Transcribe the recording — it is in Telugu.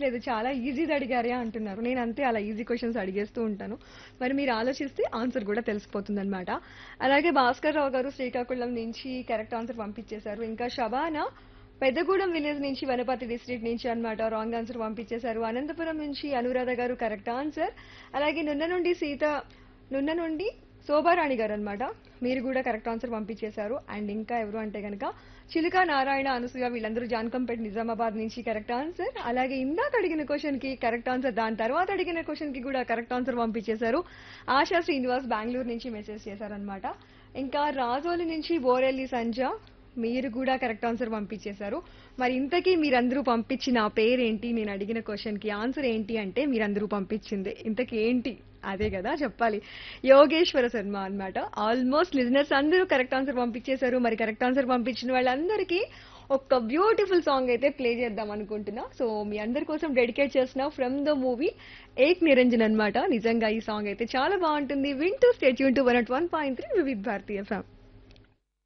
అనిపించలేదు చాలా ఈజీది అడిగారే అంటున్నారు నేను అంతే అలా ఈజీ క్వశ్చన్స్ అడిగేస్తూ ఉంటాను మరి మీరు ఆలోచిస్తే ఆన్సర్ కూడా తెలిసిపోతుంది అనమాట అలాగే భాస్కర్ రావు గారు శ్రీకాకుళం నుంచి కరెక్ట్ ఆన్సర్ పంపించేశారు ఇంకా షబానా పెద్దగూడెం విలేజ్ నుంచి వనపర్తి డిస్ట్రిక్ట్ నుంచి అన్నమాట రాంగ్ ఆన్సర్ పంపించేశారు అనంతపురం నుంచి అనురాధ గారు కరెక్ట్ ఆన్సర్ అలాగే నున్న నుండి సీత నున్న నుండి శోభారాణి గారు అన్నమాట మీరు కూడా కరెక్ట్ ఆన్సర్ పంపించేశారు అండ్ ఇంకా ఎవరు అంటే కనుక చిలుక నారాయణ అనసూయ వీళ్ళందరూ జాన్కంపేట్ నిజామాబాద్ నుంచి కరెక్ట్ ఆన్సర్ అలాగే ఇందాక అడిగిన క్వశ్చన్ కి కరెక్ట్ ఆన్సర్ దాని తర్వాత అడిగిన క్వశ్చన్ కి కూడా కరెక్ట్ ఆన్సర్ పంపించేశారు ఆశా శ్రీనివాస్ బెంగళూరు నుంచి మెసేజ్ చేశారనమాట ఇంకా రాజోలి నుంచి బోరెల్లి సంజ మీరు కూడా కరెక్ట్ ఆన్సర్ పంపించేశారు మరి ఇంతకీ మీరందరూ పంపించిన ఆ పేరేంటి నేను అడిగిన క్వశ్చన్ కి ఆన్సర్ ఏంటి అంటే మీరందరూ పంపించింది ఇంతకీ ఏంటి అదే కదా చెప్పాలి యోగేశ్వర శర్మ అన్నమాట ఆల్మోస్ట్ లిజనర్స్ అందరూ కరెక్ట్ ఆన్సర్ పంపించేశారు మరి కరెక్ట్ ఆన్సర్ పంపించిన వాళ్ళందరికీ ఒక బ్యూటిఫుల్ సాంగ్ అయితే ప్లే చేద్దాం అనుకుంటున్నా సో మీ అందరి కోసం డెడికేట్ చేసిన from the movie Ek Niranjan అన్నమాట నిజంగా ఈ సాంగ్ అయితే చాలా బాగుంటుంది వింటూ stay tuned to one at one point three Vividh Bharati FM